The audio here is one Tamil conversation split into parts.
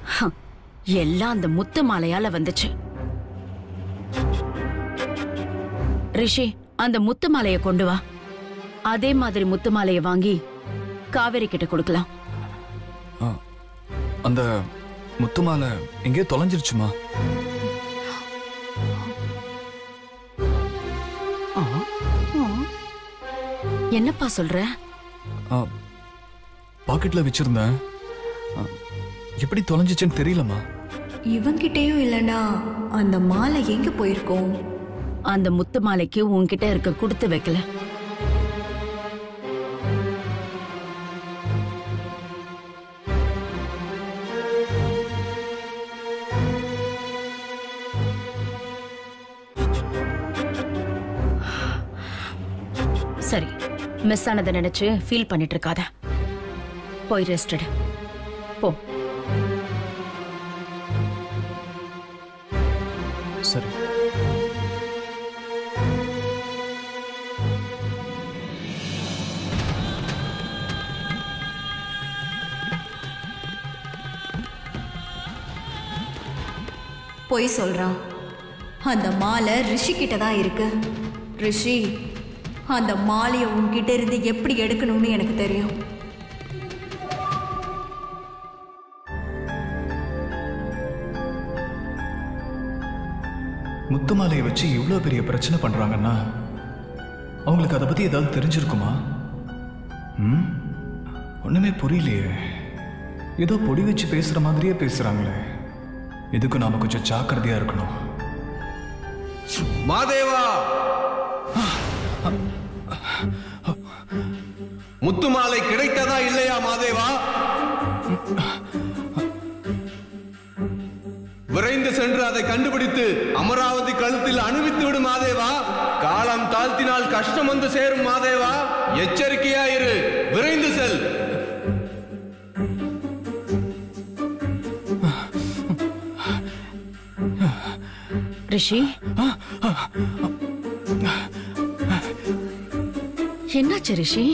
ஹம், எல்லாம் அந்த முத்து மாலையால வந்துச்சு ரிஷி அந்த முத்து மாலைய கொண்டு வா அதே மாதிரி முத்து மாலைய வாங்கி காவேரி கிட்ட கொடுக்கலாம் ஆ, அந்த முத்து மாலை எங்கேயோ தொலைஞ்சிருச்சுமா என்னப்பா சொல்ற ஆ, பாக்கெட்ல வச்சிருந்தேன் ஆ, எப்படி தொலைஞ்சிச்சுன்னு தெரியலம்மா இவன்கிட்டயும் இல்லனா அந்த மாலை எங்க போயிருக்கோம் அந்த முத்து மாலைக்கு உன்கிட்ட இருக்க கொடுத்து வைக்கல சரி மிஸ் ஆனதை நினைச்சு ஃபீல் பண்ணிட்டு இருக்காத போய் ரெஸ்ட் எடு போ சரி பொய் சொல்றான் அந்த மாலை ரிஷி கிட்ட தான் இருக்கு ரிஷி அந்த மாலையை உன்கிட்ட இருந்து எப்படி எடுக்கணும்னு எனக்கு தெரியும் முத்து மாலையை வச்சு இவ்வளோ பெரிய பிரச்சனை பண்றாங்கன்னா அவங்களுக்கு அதை பத்தி ஏதாவது தெரிஞ்சிருக்குமா ம் ஒண்ணுமே புரியலையே ஏதோ பொடி வச்சு பேசுற மாதிரியே பேசுறாங்களே இதுக்கு நாம கொஞ்சம் ஜாக்கிரதையா இருக்கணும் மாதேவா முத்துமாலை கிடைத்ததா இல்லையா மாதேவா விரைந்து சென்று அதை கண்டுபிடித்து அமராவதி கழுத்தில் அணிவித்து விடு மாதேவா காலம் தாழ்த்தினால் கஷ்டம் வந்து சேரும் மாதேவா எச்சரிக்கையா இரு விரைந்து செல் ரிஷி என்னாச்சு ரிஷி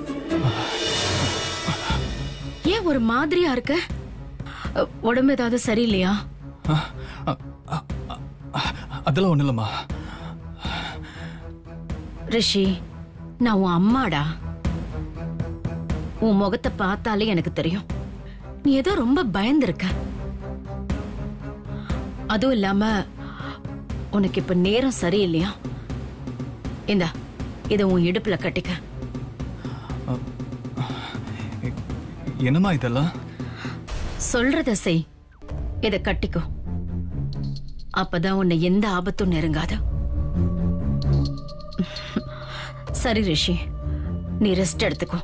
ஏன் ஒரு மாதிரியா இருக்க அ, உடம்பு ஏதாவது சரியில்லையா அதெல்லாம் ஒண்ணும் இல்லம்மா ரிஷி நான் உன் அம்மாடா உன் முகத்தை பார்த்தாலே எனக்கு தெரியும் நீ ஏதோ ரொம்ப பயந்திருக்க அதுவும் இல்லாம உனக்கு இப்ப நேரம் சரியில்லையா இந்தா இதை உன் இடுப்புல கட்டிக்க என்னம்மா இதெல்லாம் சொல்றத செய் இத கட்டிக்கோ அப்பதான் உன்னை எந்த ஆபத்தும் நெருங்காது சரி ரிஷி நீ ரெஸ்ட் எடுத்துக்கோ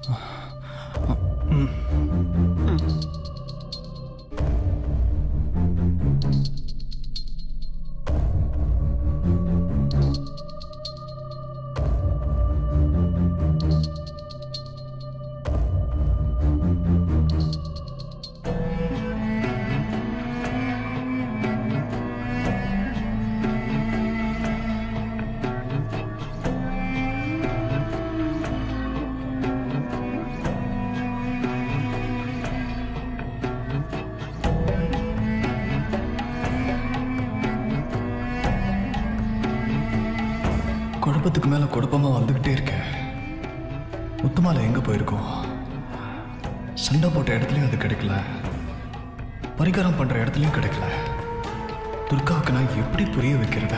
குழப்பத்துக்கு மேல குழப்பமா வந்துகிட்டே இருக்கேன் முத்துமாலை எங்க போயிருக்கோம் சண்டை போட்ட இடத்துலயும் அது கிடைக்கல பரிகாரம் பண்ற இடத்துலயும் கிடைக்கல துர்காவுக்கு நான் எப்படி புரிய வைக்கிறத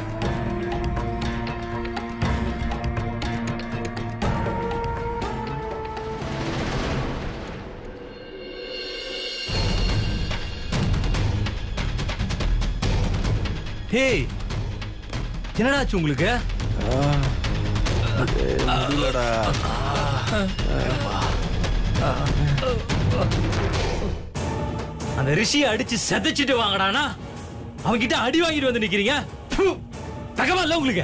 ஹேய் என்னடா ஆச்சு உங்களுக்கு அந்த ரிஷியை அடிச்சு செதைச்சிட்டு வாங்கடானா அவன்கிட்ட அடி வாங்கிட்டு வந்து நிக்கிறீங்க ப்பு, தகவல் இல்ல உங்களுக்கு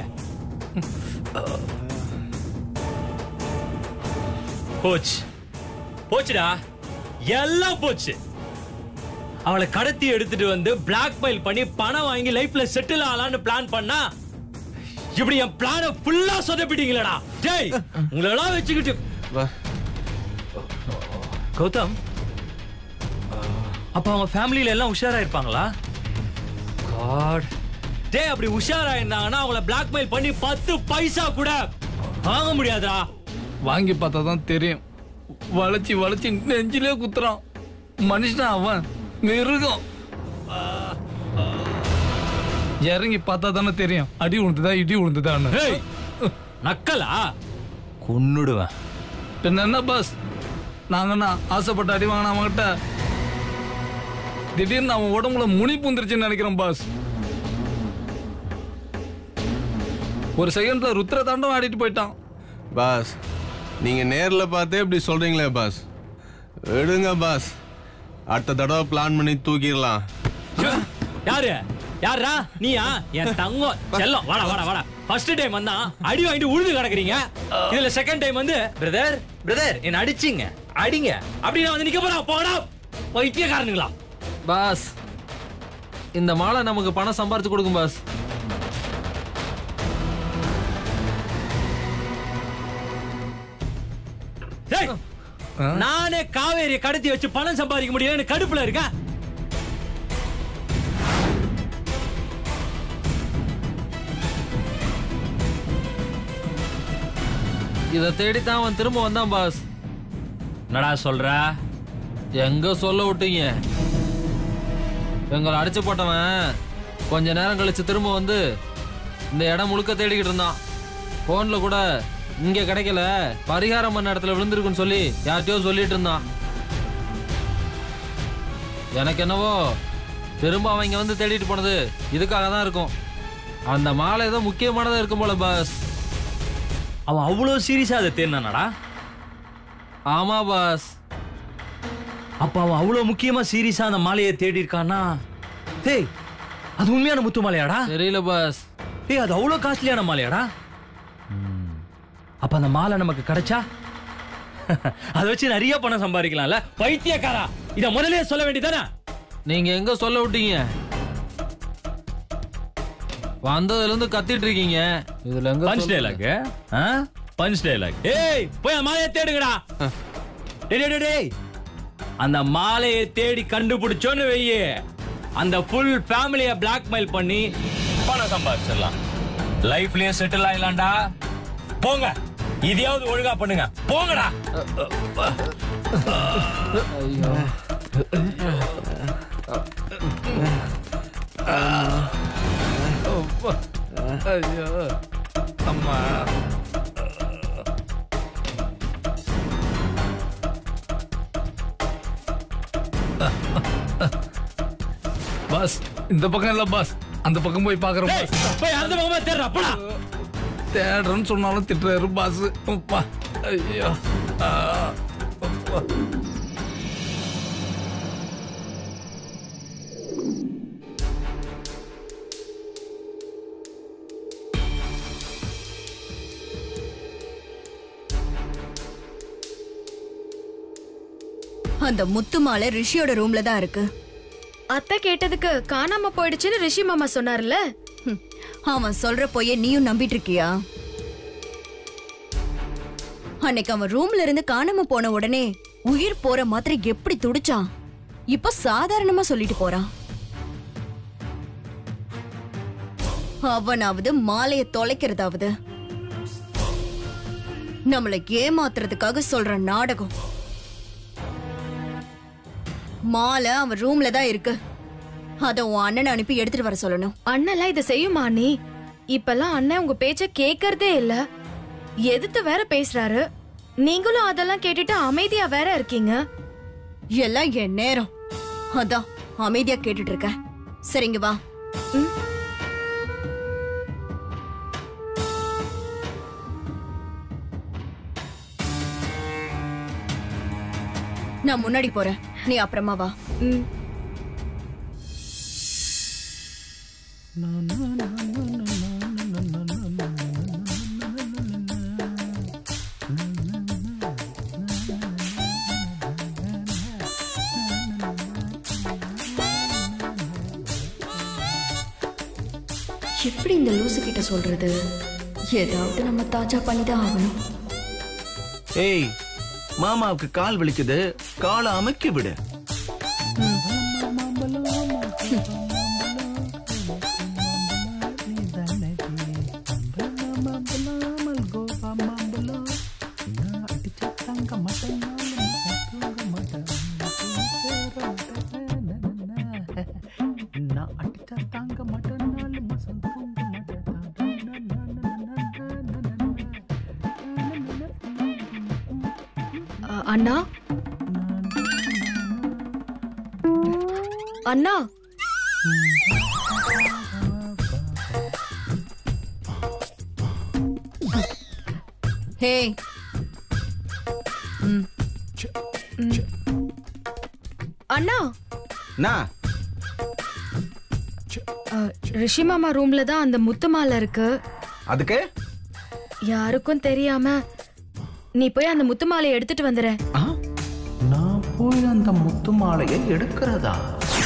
போச்சு போச்சுடா எல்லாம் போச்சு அவளை கடத்தி எடுத்துட்டு வந்து பிளாக்மெயில் பண்ணி பணம் வாங்கி லைஃப்ல செட்டில் ஆகலாம்னு பிளான் பண்ணா இப்படி என் பிளான ஃபுல்லா சொதப்பிட்டீங்களடா டேய் உங்களெல்லாம் வச்சுக்கிட்டு கௌதம் அப்ப அவங்க ஃபேமிலியில எல்லாம் உஷாரா இருப்பாங்களா காட் டேய் அப்படி உஷாரா இருந்தாங்கன்னா அவங்கள பிளாக்மெயில் பண்ணி பத்து பைசா கூட வாங்க முடியாதா வாங்கி பார்த்தா தான் தெரியும் வளைச்சி வளைச்சி நெஞ்சிலே குத்துறான் மனுஷன் அவன் மிருகம் இறங்கி பார்த்தா தானே தெரியும் அடி விழுந்துதா இடி விழுந்துதான்னு ஏய் நக்கலா கொன்னுடுவேன் பின்ன என்ன பாஸ் நாங்கண்ணா ஆசைப்பட்ட அடி வாங்கின அவன்கிட்ட திடீர்னு அவன் உடம்புல முனி பூந்துருச்சுன்னு நினைக்கிறேன் பாஸ் ஒரு செகண்ட்ல ருத்ர தாண்டம் ஆடிட்டு போயிட்டான் பாஸ் நீங்க நேர்ல பார்த்தே இப்படி சொல்றீங்களே பாஸ் எடுங்க பாஸ் அடுத்த தடவை பிளான் பண்ணி தூக்கிடலாம் யாரு யாரா நீயா என் தங்கம் செல்லம் வாடா வாடா வாடா ஃபர்ஸ்ட் டைம் வந்தா அடி வாங்கிட்டு உழுது கிடக்குறீங்க இதுல செகண்ட் டைம் வந்து பிரதர் பிரதர் என்ன அடிச்சிங்க அடிங்க அப்படின்னு வந்து நிக்க போறா போடா வைத்தியக்காரனுங்களா பாஸ் இந்த மாலை நமக்கு பணம் சம்பாரிச்சு கொடுக்கும் பாஸ் டேய், நானே காவேரி கடத்தி வச்சு பணம் சம்பாதிக்க முடியலன்னு கடுப்புல இருக்கேன் இதை தேடித்தான் அவன் திரும்ப வந்தான் பாஸ் என்னடா சொல்ற எங்க சொல்ல விட்டீங்க எங்களை அடிச்சு போட்டவன் கொஞ்ச நேரம் கழிச்சு திரும்ப வந்து இந்த இடம் முழுக்க தேடிக்கிட்டு இருந்தான் போன்ல கூட இங்க கிடைக்கல பரிகாரம் பண்ண இடத்துல விழுந்திருக்குன்னு சொல்லி யார்கிட்டயோ சொல்லிட்டு இருந்தான் எனக்கு என்னவோ திரும்ப அவன் இங்க வந்து தேடிட்டு போனது இதுக்காக தான் இருக்கும் அந்த மாலை ஏதோ முக்கியமானதா இருக்கும் போல பாஸ் அவன் அவ்வளவு சீரியஸா அதை தேடினானடா ஆமா பாஸ் அப்ப அவன் அவ்வளவு முக்கியமா சீரியஸா அந்த மாலையை தேடி இருக்கான்னா டேய் அது உண்மையான முத்து மாலையாடா தெரியல பாஸ் டேய் அது அவ்வளவு காஸ்ட்லியான மாலையாடா அப்ப அந்த மாலை நமக்கு கிடைச்சா அதை வச்சு நிறைய பணம் சம்பாதிக்கலாம்ல பைத்தியக்காரா இத முதல்லயே சொல்ல வேண்டியதானே நீங்க எங்க சொல்ல விட்டீங்க வந்ததுல இருந்து கத்திட்டு இருக்கீங்க இதுல எங்க பஞ்ச் சொல்றது? டைலாக் பஞ்ச் டைலாக் ஏய் போய் அந்த மாலையை தேடுங்கடா டேய் டேய், டேய், டேய் அந்த மாலையை தேடி கண்டுபிடிச்சோன்னு வெய்யே அந்த ஃபுல் ஃபேமிலிய பிளாக்மெயில் பண்ணி பணம் சம்பாதிச்சிடலாம் லைஃப்லயே செட்டில் ஆயிடலாம்டா போங்க இதையாவது ஒழுங்கா பண்ணுங்க போங்கடா ஐயோ அம்மா பாஸ் இந்த பக்கம் இல்ல பாஸ் அந்த பக்கம் போய் பாக்குறோம் டேய், பாஸ் போய் அந்த பக்கமா தேடுறா போடா தேடுறேன்னு சொன்னாலும் திட்டுறாரு பாஸ் அப்பா ஐயோ ஆ, அப்பா. அந்த முத்து மாலை ரிஷியோட ரூம்ல தான் இருக்கு அத்தை கேட்டதுக்கு காணாம போயிடுச்சுன்னு ரிஷி மாமா சொன்னார்ல ஹம், அவன் சொல்ற பொய்ய நீயும் நம்பிட்டு இருக்கியா அன்னைக்கு அவன் ரூம்ல இருந்து காணாம போன உடனே உயிர் போற மாதிரி எப்படி துடிச்சான் இப்ப சாதாரணமா சொல்லிட்டு போறான் அவனாவது மாலைய தொலைக்கிறதாவது நம்மளை ஏமாத்துறதுக்காக சொல்ற நாடகம் மாலை அவன் ரூம்ல தான் இருக்கு அத உன் அண்ணனை அனுப்பி எடுத்துட்டு வர சொல்லணும் அண்ணெல்லாம் இதை செய்யுமா நீ இப்பெல்லாம் அண்ணன் உங்க பேச்ச கேக்கறதே இல்ல எதிர்த்து வேற பேசுறாரு நீங்களும் அதெல்லாம் கேட்டுட்டு அமைதியா வேற இருக்கீங்க எல்லாம் என் நேரம் அதான் அமைதியா கேட்டுட்டு இருக்கேன் சரிங்க வா நான் முன்னாடி போறேன் நீ அப்புறமா வா ம். எப்படி இந்த லூசு கிட்ட சொல்றது ஏதாவது நம்ம தாஜா பண்ணிதான் ஆகணும் ஏய் மாமாவுக்கு கால் வலிக்குது காலை அமைக்கி விடு ம். அண்ணா அண்ணா ஹே அண்ணா நான் அ, ரிஷி மாமா ரூம்ல தான் அந்த முத்து மாலை இருக்கு அதுக்கு யாருக்கும் தெரியாம நீ போய் அந்த முத்து மாலையை எடுத்துட்டு வந்துற ஆ? நான் போய் அந்த முத்து மாலையை எடுக்கிறதா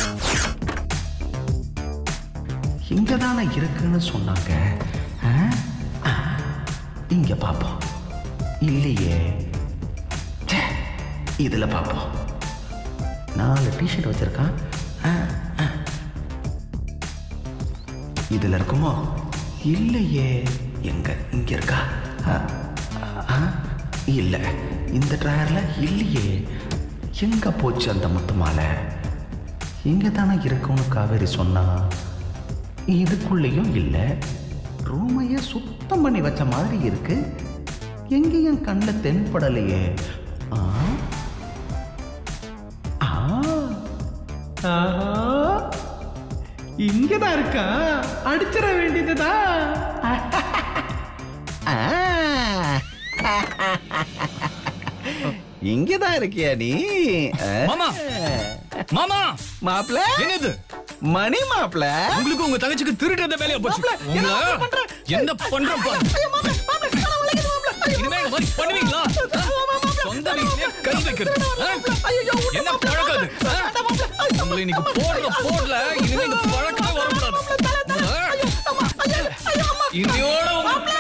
இங்க தானே இருக்குன்னு சொன்னாங்க ஆ? ஆ, இங்க பாப்போம் இல்லையே ச்சே, இதுல பாப்போம் நாலு டிஷர்ட் வச்சிருக்கான் ஆ, ஆ. இதுல இருக்குமோ இல்லையே எங்க இங்க இருக்கா ஆ, ஆ, இல்ல இந்த ட்ராயர்ல இல்லையே எங்க போச்சு அந்த முத்து மாலை இங்க தானே இருக்கும்னு காவேரி சொன்னா இதுக்குள்ளேயும் இல்லை ரூமையே சுத்தம் பண்ணி வச்ச மாதிரி இருக்கு எங்கேயும் கண்ணில் தென்படலையே ஆ ஆ ஆஹா இங்கதான் இருக்கா அடிச்சிட வேண்டியதுதான் இங்கதான் இருக்கியா நீ மாமா மாமா மாப்பிள என்னது மணி மாப்பிள உங்களுக்கு உங்க தங்கச்சிக்கு திருடுறத வேலையா போச்சு உங்களை என்ன பண்ற பாரு. இனிமே இந்த மாதிரி பண்ணுவீங்களா சொந்த வீட்லயே கை வைக்கிறது ஆ? என்ன பழக்காது உங்களை இன்னைக்கு போடுற போடல இனிமே இந்த பழக்கமே வரக்கூடாது ஆ? இன்னையோட உங்க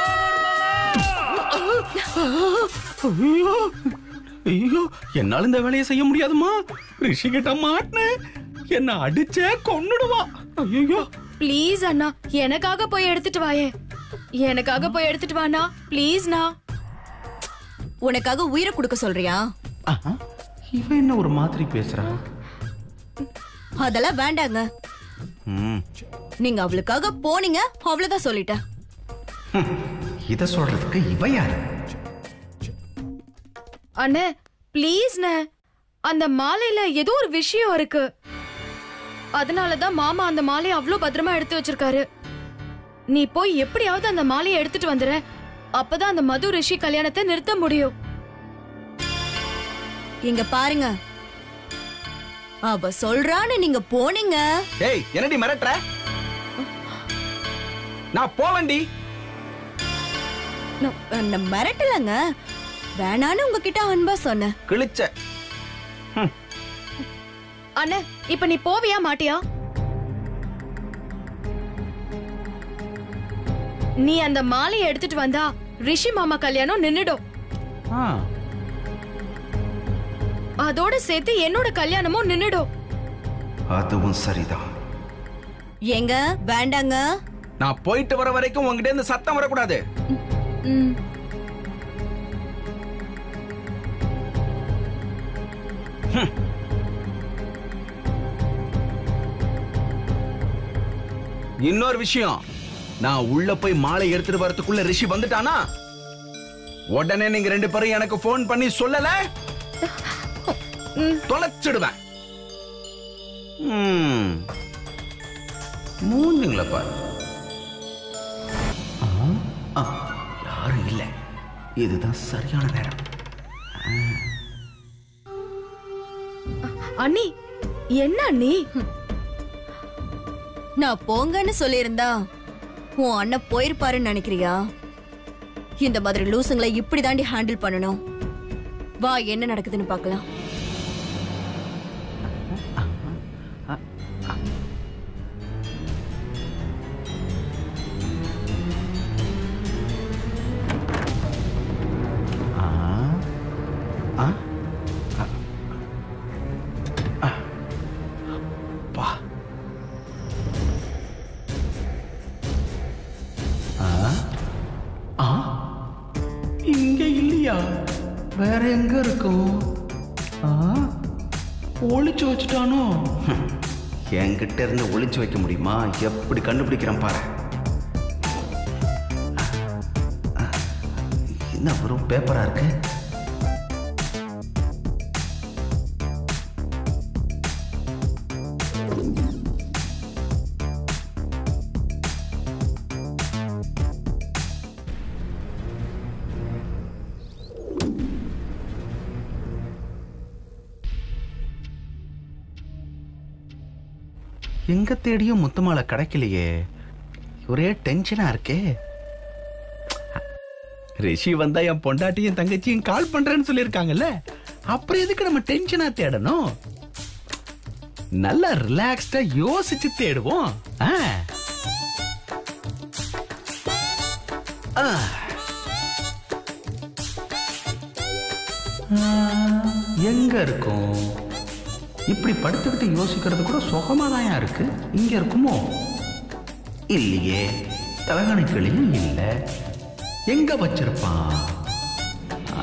ஐயோ ஐயோ என்னால இந்த வேலையை செய்ய முடியாதுமா ரிஷி கிட்ட மாட்டினேன் என்ன அடிச்சே கொன்னுடுவான் ஐயோ ப்ளீஸ் அண்ணா எனக்காக போய் எடுத்துட்டு வாயே எனக்காக போய் எடுத்துட்டு வாண்ணா ப்ளீஸ்ண்ணா உனக்காக உயிரை கொடுக்க சொல்றியா இவன் என்ன ஒரு மாதிரி பேசுறான் அதெல்லாம் வேண்டாங்க ம், நீங்க அவளுக்காக போனீங்க அவ்வளவுதான் சொல்லிட்டேன் இத சொல்றதுக்கு இவ யாரு அண்ணே ப்ளீஸ்ண்ணே அந்த மாலையில ஏதோ ஒரு விஷயம் இருக்கு அதனாலதான் மாமா அந்த மாலையை அவ்வளவு பத்திரமா எடுத்து வச்சிருக்காரு நீ போய் எப்படியாவது அந்த மாலையை எடுத்துட்டு வந்துற அப்பதான் அந்த மது ரிஷி கல்யாணத்தை நிறுத்த முடியும் இங்க பாருங்க அவ சொல்றான்னு நீங்க போனீங்க ஏய் என்னடி மிரட்டுற நான் போவண்டி நான் நான் மிரட்டலங்க வேணான்னு உங்ககிட்ட அன்பா சொன்னேன் கிழிச்ச அண்ணே இப்ப நீ போவியா மாட்டியா நீ அந்த மாலையை எடுத்துட்டு வந்தா ரிஷி மாமா கல்யாணம் நின்னுடும் ஆ, அதோட சேர்த்து என்னோட கல்யாணமும் நின்னுடும் அதுவும் சரிதான் ஏங்க வேண்டாங்க நான் போயிட்டு வர வரைக்கும் உங்ககிட்ட இருந்து சத்தம் வரக்கூடாது ம். இன்னொரு விஷயம் நான் உள்ள போய் மாலை எடுத்துட்டு வரதுக்குள்ள ரிஷி வந்துட்டானா உடனே நீங்க ரெண்டு பேரும் எனக்கு ஃபோன் பண்ணி சொல்லல தொலைச்சிடுவேன் ம். மூஞ்சுங்கள பாரு ஆ, ஆ, யாரும் இல்ல இதுதான் சரியான நேரம் அண்ணி என்ன அண்ணி நான் போங்கன்னு சொல்லியிருந்தா உன் அண்ணன் போயிருப்பாருன்னு நினைக்கிறியா இந்த மாதிரி லூசுங்களை இப்படி தாண்டி ஹேண்டில் பண்ணணும் வா என்ன நடக்குதுன்னு பார்க்கலாம் ஆ ஆ ஆ. அப்பா. ஆ ஆ இங்க இல்லையா வேற எங்க இருக்கும் ஆ ஒளிச்சு வச்சுட்டானோ என்கிட்ட இருந்து ஒளிச்சு வைக்க முடியுமா எப்படி கண்டுபிடிக்கிறேன் பாரு என்ன வெறும் பேப்பரா இருக்கு எங்க தேடியும் முத்துமாலை கிடைக்கலையே ஒரே டென்ஷனா இருக்கே ரிஷி வந்தா என் பொண்டாட்டியும் தங்கச்சியும் கால் பண்றேன்னு சொல்லியிருக்காங்கல்ல அப்புறம் எதுக்கு நம்ம டென்ஷனா தேடணும் நல்லா ரிலாக்ஸ்டா யோசிச்சு தேடுவோம் ஆ. ஆ. ஆ, எங்க இருக்கும் இப்படி படுத்துக்கிட்டு யோசிக்கிறது கூட சுகமாதான் இருக்கு இங்க இருக்குமோ இல்லையே தலகணிக்களையும் இல்லை எங்க வச்சிருப்பான் ஆ.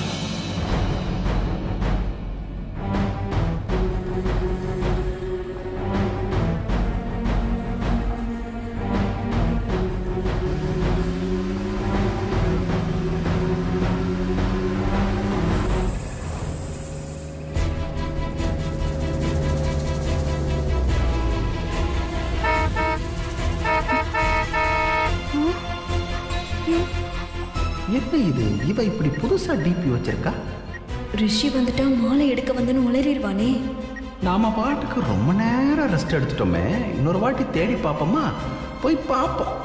என்ன இது இவ இப்படி புதுசா டிபி வச்சிருக்கா ரிஷி வந்துட்டா மாலை எடுக்க வந்துன்னு உளறிடுவானே நாம பாட்டுக்கு ரொம்ப நேரம் ரெஸ்ட் எடுத்துட்டோமே இன்னொரு வாட்டி தேடி பார்ப்போமா போய் பார்ப்போம்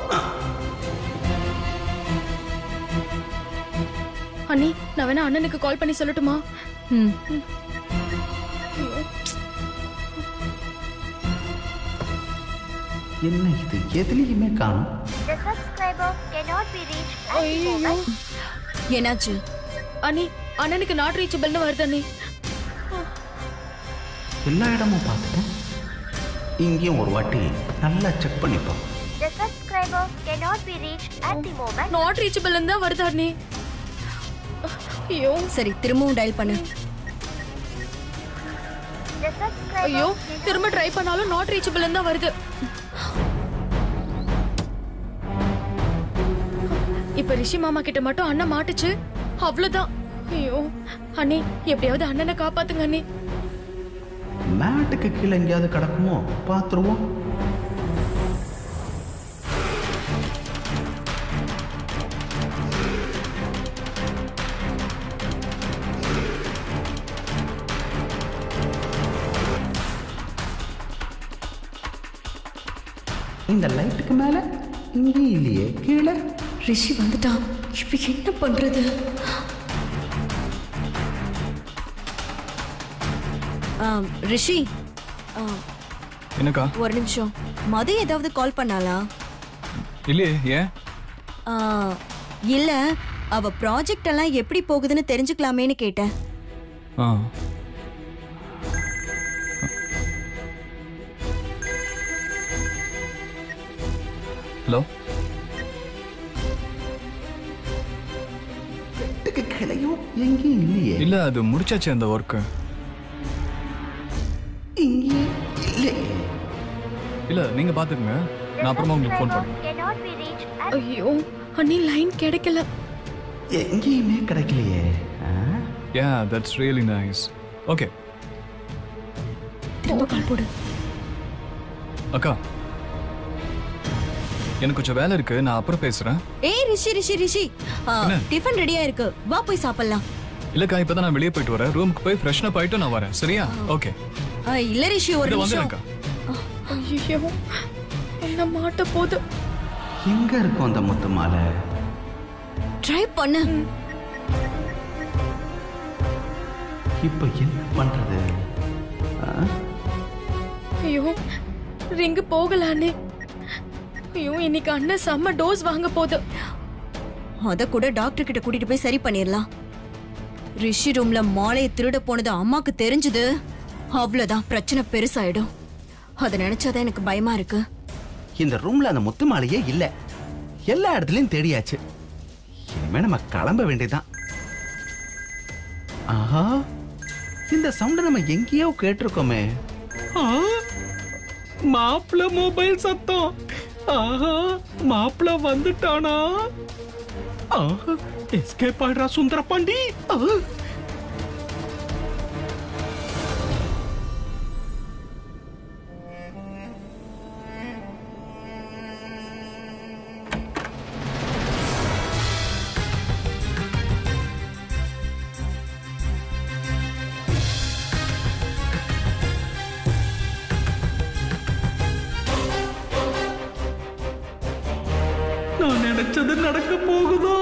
அண்ணி நான் வேணா அண்ணனுக்கு கால் பண்ணி சொல்லட்டுமா ம் என்ன இது எதுலயுமே காணும் The subscriber cannot be reached at the ஐயோ moment. என்னாச்சு அண்ணி அண்ணனுக்கு நாட் ரீச்சபிள்னு வருது அண்ணி எல்லா இடமும் பார்த்துட்டேன் இங்கேயும் ஒரு வாட்டி நல்லா செக் பண்ணிப்போம் The subscriber cannot be reached at the moment. Not reachable தான் வருது அண்ணி ஐயோ சரி திரும்பவும் டயல் பண்ணு The subscriber ஐயோ திரும்ப ட்ரை பண்ணாலும் நாட் ரீச்சபிள் தான் வருது இப்ப ரிஷி மாமா கிட்ட மட்டும் அண்ணன் மாட்டுச்சு அவ்வளவுதான் ஐயோ அண்ணி எப்படியாவது அண்ணனை காப்பாத்துங்க அண்ணி மேட்டுக்கு கீழே எங்கேயாவது கிடக்குமோ பார்த்துருவோம் இந்த லைட்டுக்கு மேல இங்கேயும் இல்லையே கீழே ரிஷி வந்துட்டான் இப்ப என்ன பண்றது ஆம், ரிஷி ஆ, என்னக்கா ஒரு நிமிஷம் மது ஏதாவது கால் பண்ணாளா இல்லையே ஏன் ஆ, இல்ல அவ ப்ராஜெக்ட் எல்லாம் எப்படி போகுதுன்னு தெரிஞ்சுக்கலாமேன்னு கேட்டேன் ஆ ஹலோ லைட்டுக்கு கீழையும் எங்கேயும் இல்லையே இல்ல அது முடிச்சாச்சு அந்த ஒர்க்கு இங்கேயும் இல்லையே இல்ல நீங்க பாத்துக்கங்க நான் அப்புறமா உங்களுக்கு ஃபோன் பண்றேன் cannot be reached at ஐயோ அண்ணி லைன் கிடைக்கல எங்கேயுமே கிடைக்கலையே ஆ? Yeah that's really nice okay திரும்ப கால் போடு அக்கா எனக்கு கொஞ்சம் வேலை இருக்கு நான் அப்புறம் பேசுறேன் ஏய் ரிஷி ரிஷி ரிஷி ஆ, என்ன? டிஃபன் ரெடியா இருக்கு வா போய் சாப்பிடலாம் இல்லக்கா இப்பதான் நான் வெளியே போயிட்டு வரேன் ரூமுக்கு போய் ஃப்ரெஷ்னப் ஆயிட்டு நான் வரேன் சரியா ஓகே ஆ, இல்ல ரிஷி ஒரு இது நிமிஷம் வந்துருக்கா ஐயோ என்ன மாட்ட போது எங்க இருக்கும் அந்த முத்து மாலை ட்ரை பண்ணு இப்ப என்ன பண்றது ஆ? ஐயோ ரிங்கு போகல அண்ணே ஐயோ இன்னைக்கு அண்ணன் செம்ம டோஸ் வாங்க போகுது அத கூட டாக்டர் கிட்ட கூட்டிட்டு போய் சரி பண்ணிரலாம் ரிஷி ரூம்ல மாலையை திருட போனது அம்மாக்கு தெரிஞ்சது அவ்வளவுதான் பிரச்சனை பெருசாயிடும் அத நினைச்சாதான் எனக்கு பயமா இருக்கு இந்த ரூம்ல அந்த முத்து மாலையே இல்ல எல்லா இடத்துலயும் தேடியாச்சு இனிமே நம்ம கிளம்ப வேண்டியதுதான் ஆஹா இந்த சவுண்ட் நம்ம எங்கேயோ கேட்டிருக்கோமே மாப்பிள்ள மொபைல் சத்தம் ஆஹா மாப்பிள்ள வந்துட்டானா ஆஹா எஸ்கேப் ஆயிடுறா சுந்தர பாண்டி ஆஹா. நான் நினைச்சது நடக்க போகுதோ